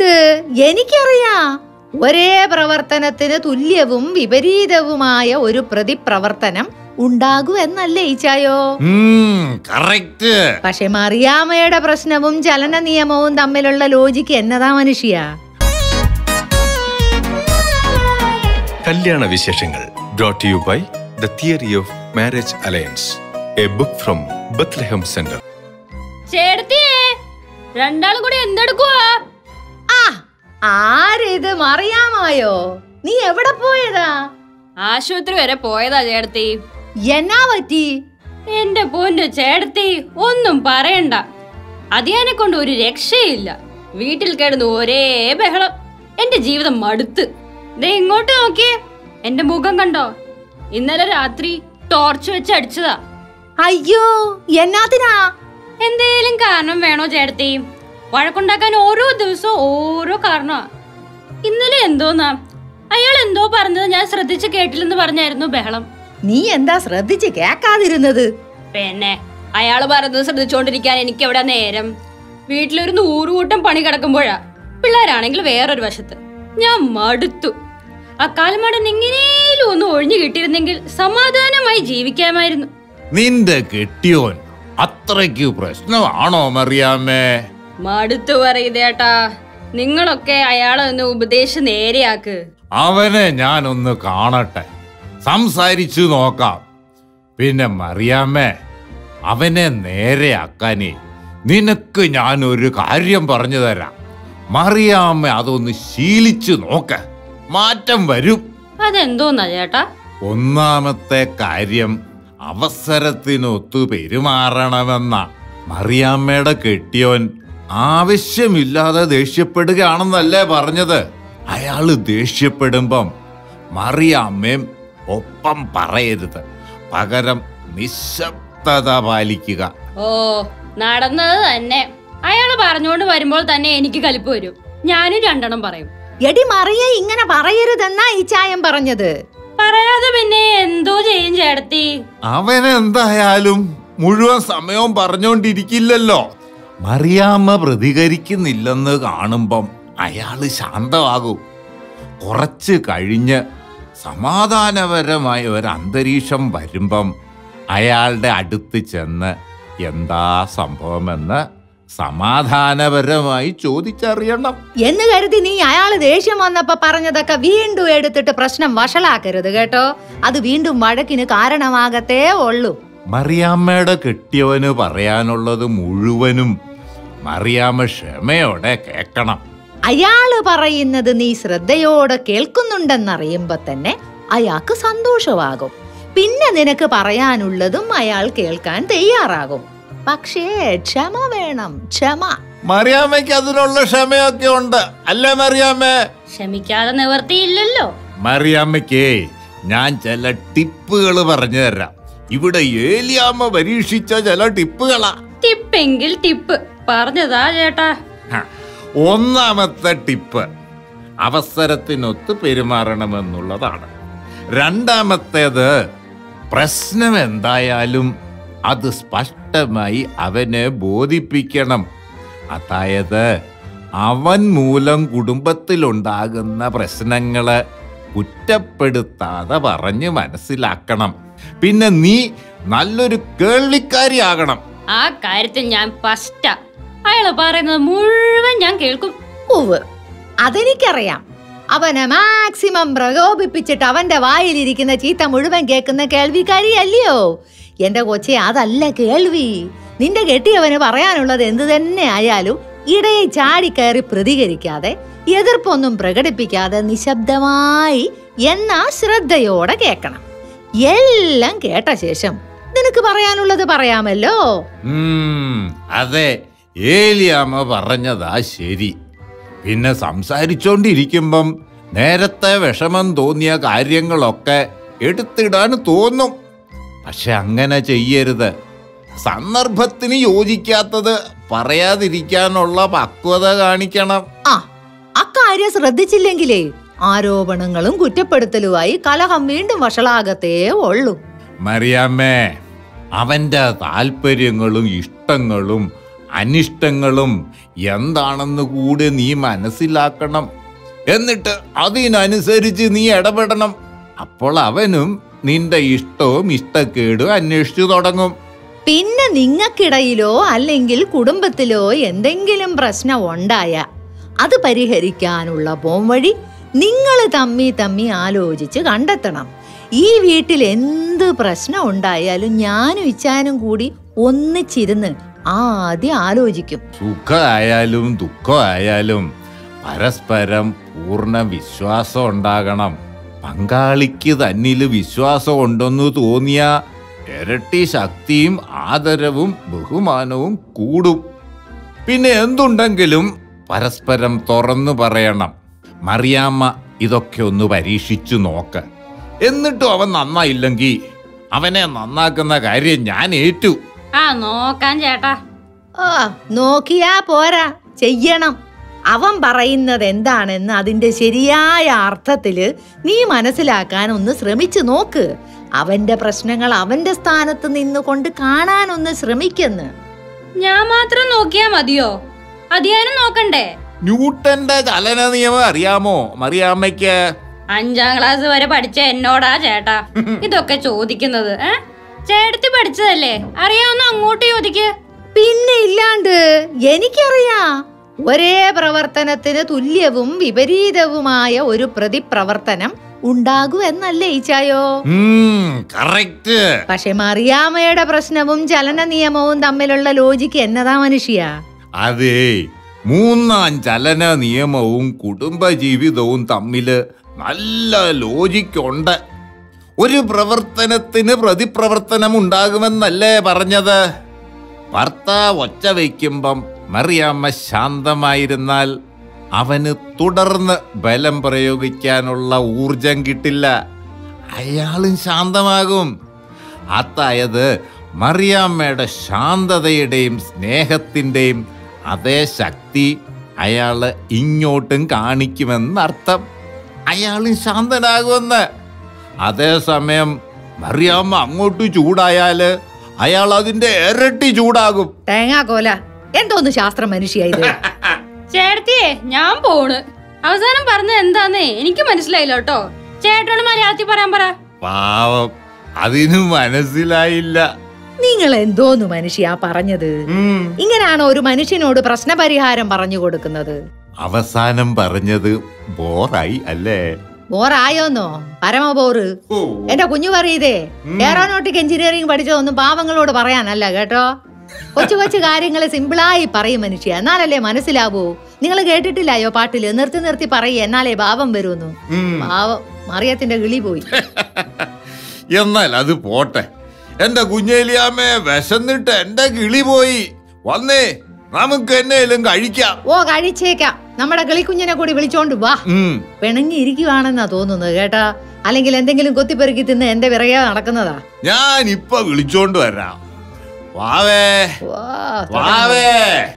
എന്ത് എനിക്കറിയാം ഒരേ പ്രവർത്തനത്തിന് തുല്യവും വിപരീതവുമായ ഒരു പ്രതിപ്രവർത്തനം ഉണ്ടാകൂ എന്നല്ലേ ഈച്ചായോ കറക്റ്റ് പക്ഷെ മറിയാമ്മയുടെ പ്രശ്നവും ചലന നിയമവും തമ്മിലുള്ള ലോജിക്ക് എന്നതാ മനുഷ്യ കല്യാണ വിശേഷങ്ങൾ brought you by the theory of marriage alliance a book from Bethlehem centre ചേട്ടത്തിയേ രണ്ടാളും കൂടി എന്തെടുക്കുവാ ആ ആരിത് മറിയാമായോ നീ എവിടെ പോയതാ ആശുപത്രി വരെ പോയതാ ചേട്ടത്തി എന്നാ പറ്റി എന്റെ പൊന്നു ചേട്ടത്തി ഒന്നും പറയണ്ട അതിയാനെ കൊണ്ട് ഒരു രക്ഷയില്ല വീട്ടിൽ കിടന്ന് ഒരേ ബഹളം എന്റെ ജീവിതം മടുത്ത് ദേ ഇങ്ങോട്ട് നോക്കിയേ എന്റെ മുഖം കണ്ടോ ഇന്നലെ രാത്രി ടോർച്ച് വെച്ച് അടിച്ചതാ അയ്യോ എന്നാത്തിനാ എന്തേലും കാരണം വേണോ ചേട്ടത്തി വഴക്കുണ്ടാക്കാൻ ഓരോ ദിവസവും ഓരോ കാരണമാ ഇന്നലെ എന്തോന്നാ അയാൾ എന്തോ പറഞ്ഞത് ഞാൻ ശ്രദ്ധിച്ച് കേട്ടില്ലെന്ന് പറഞ്ഞായിരുന്നു ബഹളം നീ എന്താ ശ്രദ്ധിച്ച് കേക്കാതിരുന്നത് പിന്നെ അയാള് പറയുന്നത് ശ്രദ്ധിച്ചുകൊണ്ടിരിക്കാൻ എനിക്ക് എവിടെ നേരം വീട്ടിലൊരു നൂറുകൂട്ടം പണി കിടക്കുമ്പോഴാ പിള്ളേരാണെങ്കിൽ വേറൊരു വശത്ത് ഞാൻ മടുത്തു അക്കാലമാടൻ എങ്ങനെയും ഒന്ന് ഒഴിഞ്ഞു കിട്ടിയിരുന്നെങ്കിൽ സമാധാനമായി ജീവിക്കാമായിരുന്നു നിന്റെ കെട്ടിയോൻ അത്രയ്ക്ക് പ്രശ്നമാണോ മറിയാമ്മേ മടുത്തു പറയുതേട്ടാ നിങ്ങളൊക്കെ അയാളെ ഒന്ന് ഉപദേശിച്ച് നേരെയാക്ക് അവനെ ഞാനൊന്ന് കാണട്ടെ സംസാരിച്ചു നോക്കാം പിന്നെ മറിയാമ്മേ അവനെ നേരെയാക്കാനേ നിനക്ക് ഞാൻ ഒരു കാര്യം പറഞ്ഞു തരാം മറിയാമ്മ അതൊന്ന് ശീലിച്ചു നോക്ക മാറ്റം വരും അതെന്തോന്നാ ചേട്ടാ ഒന്നാമത്തെ കാര്യം അവസരത്തിനൊത്തു പെരുമാറണമെന്ന മറിയാമ്മയുടെ കെട്ടിയോൻ ആവശ്യമില്ലാതെ ദേഷ്യപ്പെടുകയാണെന്നല്ലേ പറഞ്ഞത് അയാള് ദേഷ്യപ്പെടുമ്പം മറിയാമ്മയും ഒപ്പം പറയരുത് പകരം നിശബ്ദത പാലിക്കുക ഓ നടന്നത് തന്നെ അയാള് പറഞ്ഞുകൊണ്ട് വരുമ്പോൾ തന്നെ എനിക്ക് കലിപ്പ് വരും ഞാനും രണ്ടെണ്ണം പറയും എടി മറിയ ഇങ്ങനെ പറയരുതെന്നാ ഈ ചായം പറഞ്ഞത് പറയാതെ പിന്നെ എന്തോ ചെയ്യും ചേട്ടത്തി അവനെന്തായാലും മുഴുവൻ സമയവും പറഞ്ഞുകൊണ്ടിരിക്കില്ലല്ലോ മറിയാമ്മ പ്രതികരിക്കുന്നില്ലെന്ന് കാണുമ്പം അയാള് ശാന്തമാകും കുറച്ച് കഴിഞ്ഞ് സമാധാനപരമായ ഒരു അന്തരീക്ഷം വരുമ്പം അയാളുടെ അടുത്ത് ചെന്ന് എന്താ സംഭവമെന്ന് സമാധാനപരമായി ചോദിച്ചറിയണം എന്ന് കരുതി നീ അയാള് ദേഷ്യം വന്നപ്പോ പറഞ്ഞതൊക്കെ വീണ്ടും എടുത്തിട്ട് പ്രശ്നം വഷളാക്കരുത് കേട്ടോ അത് വീണ്ടും വഴക്കിന് കാരണമാകത്തേ ഉള്ളൂ മറിയാമ്മയുടെ കെട്ടിയവന് പറയാനുള്ളത് മുഴുവനും മറിയാമ്മ ക്ഷമയോടെ കേക്കണം അയാള് പറയുന്നത് നീ ശ്രദ്ധയോടെ കേൾക്കുന്നുണ്ടെന്നറിയുമ്പോ തന്നെ അയാൾക്ക് സന്തോഷമാകും പിന്നെ നിനക്ക് പറയാനുള്ളതും അയാൾ കേൾക്കാൻ തയ്യാറാകും പക്ഷേ ക്ഷമ വേണം ക്ഷമ മറിയാമ്മയ്ക്ക് അതിനുള്ള ക്ഷമയൊക്കെ ഉണ്ട് അല്ലേ മറിയാമ്മേ ക്ഷമിക്കാതെ നിവർത്തിയില്ലല്ലോ മറിയാമ്മയ്ക്കേ ഞാൻ ചില ടിപ്പുകൾ പറഞ്ഞു തരാം ഇവിടെ ഏലിയാമ്മ പരീക്ഷിച്ച ചില ടിപ്പുകളാ ടിപ്പെങ്കിൽ ടിപ്പ് പറഞ്ഞതാ ചേട്ടാ ഹ, ഒന്നാമത്തെ ടിപ്പ് അവസരത്തിനൊത്ത് പെരുമാറണമെന്നുള്ളതാണ് രണ്ടാമത്തേത് പ്രശ്നം എന്തായാലും അത് സ്പഷ്ടമായി അവനെ ബോധിപ്പിക്കണം അതായത് അവൻ മൂലം കുടുംബത്തിലുണ്ടാകുന്ന പ്രശ്നങ്ങള് കുറ്റപ്പെടുത്താതെ പറഞ്ഞ് മനസ്സിലാക്കണം പിന്നെ നീ നല്ലൊരു കേൾവിക്കാരിയാകണം ആ കാര്യത്തിൽ ഞാൻ ഫസ്റ്റാ അയാള് പറയുന്നത് മുഴുവൻ ഞാൻ കേൾക്കും ഉവ് അതെനിക്കറിയാം അവനെ മാക്സിമം പ്രകോപിപ്പിച്ചിട്ട് അവന്റെ വായിലിരിക്കുന്ന ചീത്ത മുഴുവൻ കേൾക്കുന്ന കേൾവിക്കാരിയല്ലയോ എന്റെ കൊച്ചെ അതല്ല കേൾവി നിന്റെ കെട്ടിയവന് പറയാനുള്ളത് എന്തു തന്നെ ആയാലും ഇടയിൽ ചാടിക്കയറി പ്രതികരിക്കാതെ എതിർപ്പൊന്നും പ്രകടിപ്പിക്കാതെ നിശബ്ദമായി എന്നാ ശ്രദ്ധയോടെ കേൾക്കണം എല്ലാം കേട്ട ശേഷം നിനക്ക് പറയാനുള്ളത് പറയാമല്ലോ ഉം, അതെ ഏലിയാമ്മ പറഞ്ഞതാ ശരി പിന്നെ സംസാരിച്ചോണ്ടിരിക്കുമ്പം നേരത്തെ വിഷമം തോന്നിയ കാര്യങ്ങളൊക്കെ എടുത്തിടാൻ തോന്നും പക്ഷെ അങ്ങനെ ചെയ്യരുത് സന്ദർഭത്തിന് യോജിക്കാത്തത് പറയാതിരിക്കാനുള്ള പക്വത കാണിക്കണം ആ അക്കാര്യം ശ്രദ്ധിച്ചില്ലെങ്കിലേ ആരോപണങ്ങളും കുറ്റപ്പെടുത്തലുമായി കലഹം വീണ്ടും വഷളാകത്തേ ഉള്ളൂ മറിയാമ്മേ അവന്റെ താല്പര്യങ്ങളും ഇഷ്ടങ്ങളും അനിഷ്ടങ്ങളും എന്താണെന്ന് കൂടി നീ മനസ്സിലാക്കണം എന്നിട്ട് അതിനനുസരിച്ച് നീ ഇടപെടണം അപ്പോൾ അവനും നിന്റെ ഇഷ്ടവും ഇഷ്ടക്കേടും അന്വേഷിച്ചു തുടങ്ങും പിന്നെ നിങ്ങൾക്കിടയിലോ അല്ലെങ്കിൽ കുടുംബത്തിലോ എന്തെങ്കിലും പ്രശ്നം ഉണ്ടായ അത് പരിഹരിക്കാനുള്ള പോംവഴി നിങ്ങൾ തമ്മി തമ്മി ആലോചിച്ച് കണ്ടെത്തണം ഈ വീട്ടിൽ എന്ത് പ്രശ്നം ഉണ്ടായാലും ഞാനും ഇച്ചാനും കൂടി ഒന്നിച്ചിരുന്ന് ആദ്യം ആലോചിക്കും സുഖമായാലും ദുഃഖമായാലും പരസ്പരം പൂർണ്ണ വിശ്വാസം ഉണ്ടാകണം പങ്കാളിക്ക് തന്നിൽ വിശ്വാസം ഉണ്ടെന്ന് തോന്നിയ ഇരട്ടി ശക്തിയും ആദരവും ബഹുമാനവും കൂടും പിന്നെ എന്തുണ്ടെങ്കിലും പരസ്പരം തുറന്നു പറയണം മറിയാമ്മ ഇതൊക്കെ ഒന്ന് പരീക്ഷിച്ചു നോക്ക് എന്നിട്ടും അവൻ നന്നായില്ലെങ്കിൽ അവനെ നന്നാക്കുന്ന കാര്യം ഞാൻ ഏറ്റു ആ നോക്കാൻ ചേട്ടാ ആ നോക്കിയാ പോരാ ചെയ്യണം അവൻ പറയുന്നത് എന്താണെന്ന് അതിന്റെ ശരിയായ അർത്ഥത്തില് നീ മനസ്സിലാക്കാൻ ഒന്ന് ശ്രമിച്ചു നോക്ക് അവന്റെ പ്രശ്നങ്ങൾ അവന്റെ സ്ഥാനത്ത് നിന്നുകൊണ്ട് കാണാനൊന്ന് ശ്രമിക്കുന്നു ഞാൻ മാത്രം നോക്കിയാ മതിയോ അതിയാനും നോക്കണ്ടേ ന്യൂട്ടന്റെ ചലന നിയമം അറിയാമോ മറിയാമ്മയ്ക്ക് അഞ്ചാം ക്ലാസ് വരെ പഠിച്ച എന്നോടാ ചേട്ടാ ഇതൊക്കെ ചോദിക്കുന്നത് ഏ ചേട്ടത്തി പഠിച്ചതല്ലേ അറിയാവുന്ന അങ്ങോട്ട് ചോദിക്ക് പിന്നെ ഇല്ലാണ്ട് എനിക്കറിയാം ഒരേ പ്രവർത്തനത്തിന് തുല്യവും വിപരീതവുമായ ഒരു പ്രതിപ്രവർത്തനം ഉണ്ടാകൂ എന്നല്ലേ ഈച്ചായോ കറക്റ്റ് പക്ഷെ മറിയാമ്മയുടെ പ്രശ്നവും ചലന നിയമവും തമ്മിലുള്ള ലോജിക്ക് എന്നതാ മനുഷ്യ അതെ മൂന്നാം ചലന നിയമവും കുടുംബജീവിതവും തമ്മില് നല്ല ലോജിക്കുണ്ട് ഒരു പ്രവർത്തനത്തിന് പ്രതിപ്രവർത്തനം ഉണ്ടാകുമെന്നല്ലേ പറഞ്ഞത് ഭർത്താവ് ഒച്ച വയ്ക്കുമ്പം മറിയാമ്മ ശാന്തമായിരുന്നാൽ അവന് തുടർന്ന് ബലം പ്രയോഗിക്കാനുള്ള ഊർജം കിട്ടില്ല അയാളും ശാന്തമാകും അതായത് മറിയാമ്മയുടെ ശാന്തതയുടെയും സ്നേഹത്തിൻ്റെയും അതേ ശക്തി അയാള് ഇങ്ങോട്ടും കാണിക്കുമെന്നർത്ഥം അയാളും ശാന്തനാകുമെന്ന് അതേസമയം മറിയാമ്മ അങ്ങോട്ട് ചൂടായാല് അയാൾ അതിന്റെ ഇരട്ടി ചൂടാകും തേങ്ങാക്കോല എന്തോന്ന് ശാസ്ത്രം മനുഷ്യ ഇത് ചേട്ടത്തിയെ ഞാൻ പോണ് അവസാനം പറഞ്ഞത് എന്താന്നേ എനിക്ക് മനസ്സിലായില്ല കേട്ടോ ചേട്ടനോട് മലയാളത്തിൽ പറയാൻ പറ പാവം അതിന് മനസ്സിലായില്ല നിങ്ങൾ എന്തോന്ന് മനുഷ്യ പറഞ്ഞത് ഉം. ഇങ്ങനാണോ ഒരു മനുഷ്യനോട് പ്രശ്നപരിഹാരം പറഞ്ഞു കൊടുക്കുന്നത് അവസാനം പറഞ്ഞത് ബോറായി അല്ലേ ബോറായോന്നോ പരമബോറ് ഓ എന്റെ കുഞ്ഞു പറയതേ എയറോനോട്ടിക് എഞ്ചിനീയറിംഗ് പഠിച്ചതൊന്നും പാവങ്ങളോട് പറയാനല്ല കേട്ടോ കൊച്ചു കൊച്ചു കാര്യങ്ങൾ സിമ്പിളായി പറയും മനുഷ്യ എന്നാലല്ലേ മനസ്സിലാവൂ നിങ്ങൾ കേട്ടിട്ടില്ലായോ പാട്ടില് നിർത്തി നിർത്തി പറയ എന്നാലേ ഭാവം വരുമെന്നു ഉം. പാവം മറിയത്തിന്റെ കിളി പോയി എന്നാൽ അത് പോട്ടെ എന്റെ കുഞ്ഞേലിയാമ്മേ വിശന്നിട്ട് എന്റെ കിളി പോയി വന്നേ നമുക്ക് എന്നേലും കഴിക്കാം ഓ കഴിച്ചേക്കാം നമ്മുടെ കിളിക്കുഞ്ഞിനെ കൂടി വിളിച്ചോണ്ട് വാ ഉം. പിണങ്ങി ഇരിക്കുവാണെന്നാ തോന്നുന്നത് കേട്ടാ അല്ലെങ്കിൽ എന്തെങ്കിലും കൊത്തിപ്പെറുക്കി തിന്ന് എന്റെ വിറകെ നടക്കുന്നതാ ഞാൻ ഇപ്പൊ വിളിച്ചോണ്ട് വരാം വാവേ വാ, വാവേ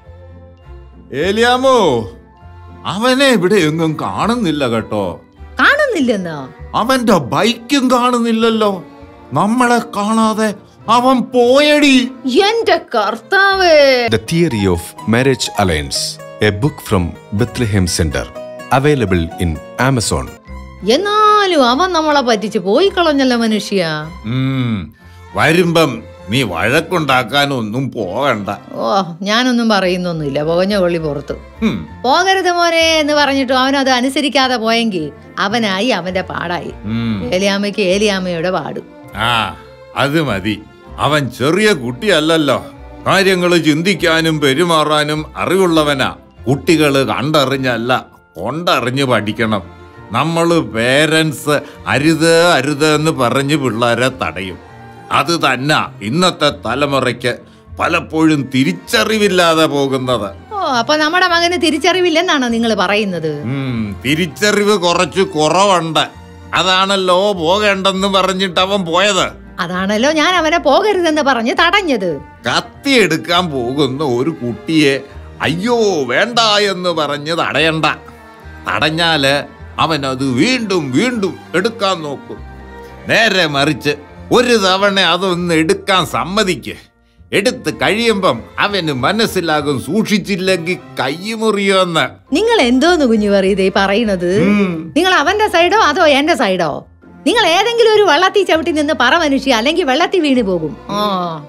ഏലിയാമോ അവനെ ഇവിടെ എങ്ങും കാണുന്നില്ല കേട്ടോ കാണുന്നില്ലെന്നോ അവന്റെ ബൈക്കും കാണുന്നില്ലല്ലോ നമ്മളെ കാണാതെ അവൻ പോയടി എന്റെ കർത്താവേ The Theory of Marriage Alliance, a book from Bethlehem Center, available in Amazon. എന്നാലും അവൻ നമ്മളെ പറ്റിച്ച് പോയി കളഞ്ഞല്ലോ മനുഷ്യ ഉം. വരുമ്പം നീ വഴക്കുണ്ടാക്കാനൊന്നും പോകണ്ട ഓ ഞാനൊന്നും പറയുന്നൊന്നുമില്ല പുകഞ്ഞ കൊള്ളി പുറത്തു ഉം. പോകരുത് മോനെ എന്ന് പറഞ്ഞിട്ടും അവനത് അനുസരിക്കാതെ പോയെങ്കിൽ അവനായി അവന്റെ പാടായി ഉം. ഏലിയാമ്മയ്ക്ക് ഏലിയാമ്മയുടെ പാട് ആ അത് മതി അവൻ ചെറിയ കുട്ടിയല്ലല്ലോ കാര്യങ്ങൾ ചിന്തിക്കാനും പെരുമാറാനും അറിവുള്ളവനാ കുട്ടികള് കണ്ടറിഞ്ഞല്ല കൊണ്ടറിഞ്ഞ് പഠിക്കണം നമ്മൾ പേരൻസ് അരുത് അരുത് എന്ന് പറഞ്ഞ് പിള്ളേരെ തടയും അത് തന്നെ ഇന്നത്തെ തലമുറയ്ക്ക് പലപ്പോഴും തിരിച്ചറിവില്ലാതെ പോകുന്നത് ഓ അപ്പൊ നമ്മുടെ മകന് തിരിച്ചറിവില്ലെന്നാണോ നിങ്ങൾ പറയുന്നത് ഉം, തിരിച്ചറിവ് കുറച്ച് കുറവുണ്ട് അതാണല്ലോ പോകേണ്ടെന്ന് പറഞ്ഞിട്ട് അവൻ പോയത് അതാണല്ലോ ഞാൻ അവനെ പോകരുതെന്ന് പറഞ്ഞ് തടഞ്ഞത് കത്തിയെടുക്കാൻ പോകുന്ന ഒരു കുട്ടിയെ അയ്യോ വേണ്ട എന്ന് പറഞ്ഞ് തടയണ്ട തടഞ്ഞാല് അവൻ അത് വീണ്ടും വീണ്ടും എടുക്കാൻ നോക്കും നേരെ മറിച്ച് ഒരു തവണ അതൊന്ന് എടുക്കാൻ സമ്മതിക്ക് എടുത്ത് കഴിയുമ്പം അവന് മനസ്സിലാകും സൂക്ഷിച്ചില്ലെങ്കിൽ കൈ മുറിയോന്ന് നിങ്ങൾ എന്തോന്ന് കുഞ്ഞു പറയതേ പറയണത് ഉം. നിങ്ങൾ അവന്റെ സൈഡോ അതോ എന്റെ സൈഡോ നിങ്ങൾ ഏതെങ്കിലും ഒരു വെള്ളത്തിൽ ചവിട്ടി നിന്ന് പറ മനുഷ്യ അല്ലെങ്കിൽ വെള്ളത്തിൽ വീണു പോകും ആ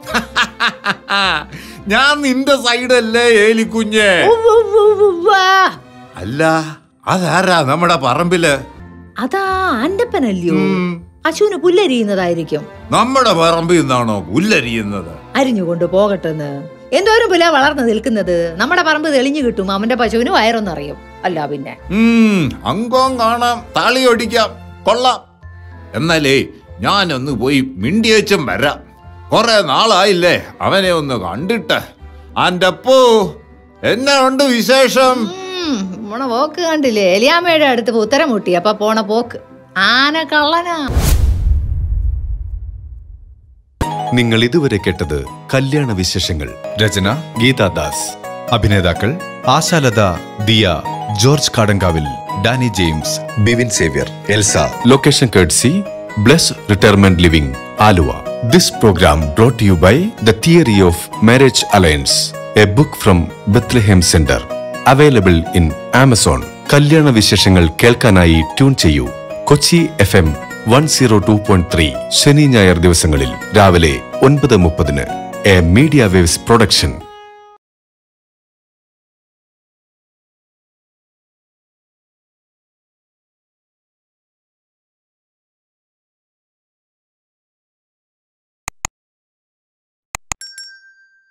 ഞാൻ നിന്റെ സൈഡല്ലേ ഏലിക്കുഞ്ഞ് ഉവ്വ് ഉവ്വ് ഉവ്വ് ഉവ്വ്. അല്ല അതാരാ നമ്മുടെ പറമ്പില് അതാ ആന്റപ്പനല്ലയോ ഉം. അശുവിന് പുല്ലരിയുന്നതായിരിക്കും നമ്മുടെ പറമ്പിൽ നിന്നാണോ പുല്ലരിയുന്നത് അരിഞ്ഞുകൊണ്ട് പോകട്ടെന്ന് എന്തോരം പുല വളർന്നു നിൽക്കുന്നത് നമ്മുടെ പറമ്പ് തെളിഞ്ഞു കിട്ടും അവന്റെ പശുവിന് വയറൊന്നറിയും അല്ല പിന്നെ ഉം, അംഗം കാണാം താളി ഒടിക്കാം കൊള്ളാം എന്നാലേ ഞാനൊന്ന് പോയി മിണ്ടിയച്ചും വരാം കുറെ നാളായില്ലേ അവനെ ഒന്ന് കണ്ടിട്ട് ആൻ്റപ്പോ എന്നാ ഉണ്ട് വിശേഷം ഉം, പോണ പോക്ക് കണ്ടില്ലേ എലിയാമ്മയുടെ അടുത്ത് ഉത്തരം മുട്ടി അപ്പൊ പോണ പോക്ക് ആന കള്ളനാ നിങ്ങൾ ഇതുവരെ കേട്ടത് കല്യാണ വിശേഷങ്ങൾ രചന ഗീതാദാസ് അഭിനേതാക്കൾ Ashalatha Diya George Kadankavil Danny James Bivin Xavier Elsa location കേഡ്സി Bless retirement living Aluva this programme brought you by the theory of marriage alliance a book from Bethlehem centre available in Amazon കല്യാണ വിശേഷങ്ങൾ കേൾക്കാനായി ട്യൂൺ ചെയ്യൂ Kochi F M one zero two point three ശനി ഞായർ ദിവസങ്ങളിൽ രാവിലെ ഒൻപത് മുപ്പതിന് എ മീഡിയ വേവ്സ് പ്രൊഡക്ഷൻ